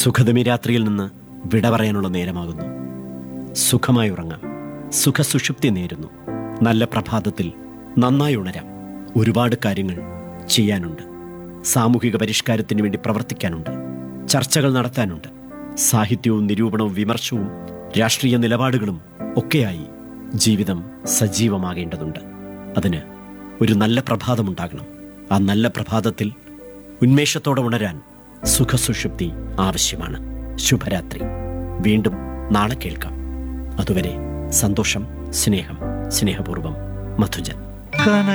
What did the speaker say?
സുഖതമി രാത്രിയിൽ നിന്ന് വിട പറയാനുള്ള നേരമാകുന്നു സുഖമായി ഉറങ്ങാം സുഖസുഷുപ്തി നേരുന്നു നല്ല പ്രഭാതത്തിൽ നന്നായി ഉണരാം ഒരുപാട് കാര്യങ്ങൾ ചെയ്യാനുണ്ട് സാമൂഹിക പരിഷ്കാരത്തിന് വേണ്ടി പ്രവർത്തിക്കാനുണ്ട് ചർച്ചകൾ നടത്താനുണ്ട് സാഹിത്യവും നിരൂപണവും വിമർശവും രാഷ്ട്രീയ നിലപാടുകളും ഒക്കെയായി ജീവിതം സജീവമാകേണ്ടതുണ്ട് അതിന് ഒരു നല്ല പ്രഭാതമുണ്ടാകണം ആ നല്ല പ്രഭാതത്തിൽ ഉന്മേഷത്തോടെ ഉണരാൻ സുഖസുഷുപ്തി ആവശ്യമാണ് ശുഭരാത്രി വീണ്ടും നാളെ കേൾക്കാം അതുവരെ സന്തോഷം സ്നേഹം സ്നേഹപൂർവ്വം മധുജൻ